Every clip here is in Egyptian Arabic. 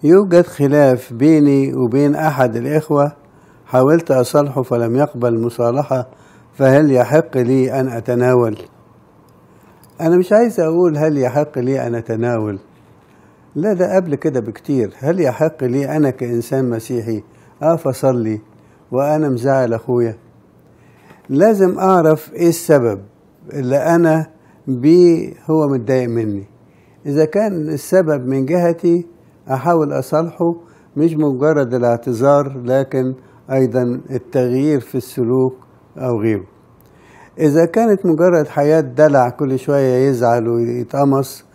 يوجد خلاف بيني وبين أحد الإخوة حاولت أصالحه فلم يقبل مصالحة فهل يحق لي أن أتناول أنا مش عايز أقول هل يحق لي أن أتناول لا ده قبل كده بكتير هل يحق لي أنا كإنسان مسيحي أقف أصلي وأنا مزعل أخويا لازم أعرف إيه السبب اللي أنا بيه هو متضايق مني إذا كان السبب من جهتي أحاول أصالحه مش مجرد الاعتذار لكن أيضا التغيير في السلوك أو غيره إذا كانت مجرد حياة دلع كل شوية يزعل ويتقمص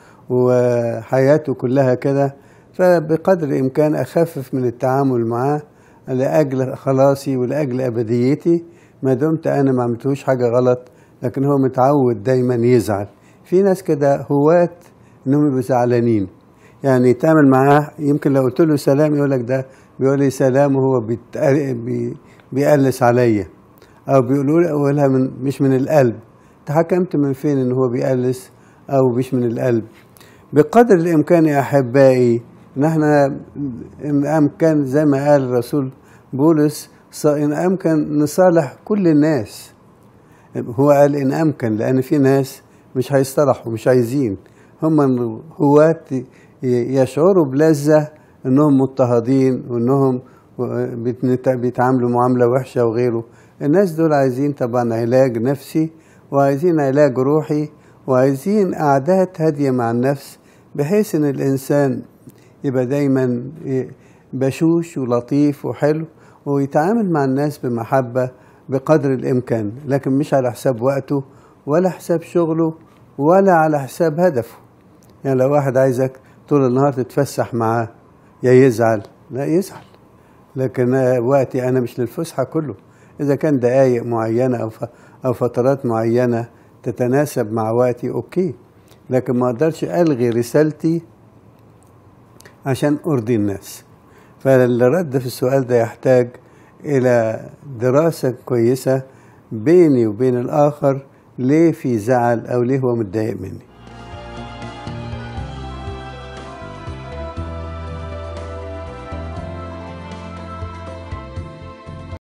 وحياته كلها كده فبقدر الإمكان أخفف من التعامل معاه لأجل خلاصي ولأجل أبديتي ما دمت أنا ما عملتوش حاجة غلط لكن هو متعود دايما يزعل في ناس كده هواة إنهم يبقوا زعلانين يعني يتعامل معاه يمكن لو قلت له سلام يقول لك ده بيقول لي سلام وهو بي بيقلس عليا او بيقولوا لي اولها من مش من القلب تحكمت من فين ان هو بيقلس او مش من القلب بقدر الامكان يا احبائي ان احنا ان امكن زي ما قال الرسول بولس ان امكن نصالح كل الناس هو قال ان امكن لان في ناس مش هيصطلحوا مش عايزين هم هواة يشعروا بلذة انهم مضطهدين وانهم بيتعاملوا معاملة وحشة وغيره الناس دول عايزين طبعا علاج نفسي وعايزين علاج روحي وعايزين قعدات هادية مع النفس بحيث ان الانسان يبقى دايما بشوش ولطيف وحلو ويتعامل مع الناس بمحبة بقدر الامكان لكن مش على حساب وقته ولا حساب شغله ولا على حساب هدفه يعني لو واحد عايزك طول النهار تتفسح معاه يا يزعل لا يزعل لكن وقتي انا مش للفسحه كله اذا كان دقائق معينه او او فترات معينه تتناسب مع وقتي اوكي لكن ما اقدرش الغي رسالتي عشان ارضي الناس فالرد في السؤال ده يحتاج الى دراسه كويسه بيني وبين الاخر ليه في زعل او ليه هو متضايق مني